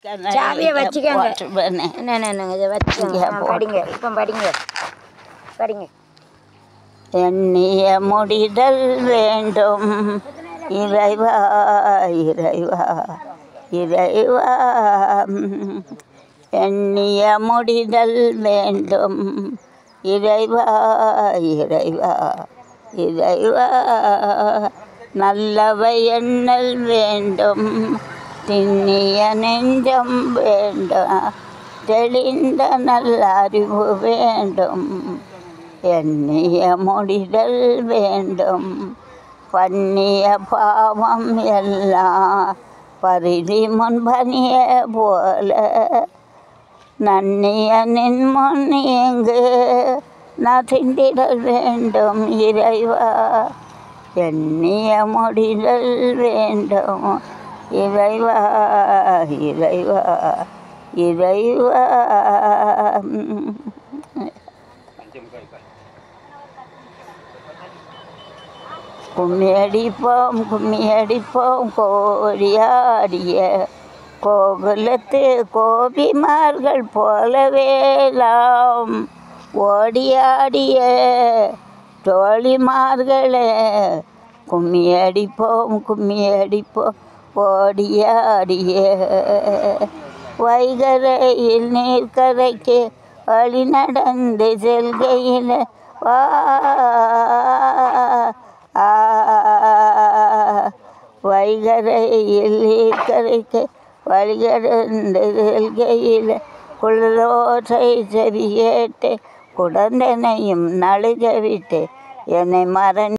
சாவியை வச்சுக்கோங்க. போட்டுருவேனே. என்ன என்ன இதை வச்சுக்கோங்க இங்கே ஆ, போட்டு. படிங்க இப்போ படிங்க படிங்க எண்ணிய முடிதல் வேண்டும் இறைவா இறைவா இறைவா எண்ணிய முடிதல் வேண்டும் இறைவா இறைவா இறைவா நல்லவை எண்ணல் வேண்டும் திண்ணிய நெஞ்சம் வேண்டும் தெளிந்த நல்ல அறிவு வேண்டும் எண்ணிய முடிதல் வேண்டும் பண்ணிய பாவம் எல்லாம் பரிதி முன்பனிய போல நன்னிய நின்முன் இங்கு நசிந்திட வேண்டும் இறைவா எண்ணிய முடிதல் வேண்டும் இறைவா இறைவா இறைவா கும்மியடிப்போம் கும்மியடிப்போம் கோடியாடிய கோகுலத்து கோபிமார்கள் போலவேலாம் ஓடியாடிய தோழிமார்களே கும்மியடிப்போம் கும்மியடிப்போம் ஓடியாடிய வைகரையில் நீர்க்கரைக்கு வழி நடந்து செல்கையில் வா ஆ வைகரையில் நீர்க்கரைக்கு வழிகடந்து செல்கையில் குளிரோசை செவி கேட்டு குடந்தனையும் நழுக விட்டு என்னை மறந்து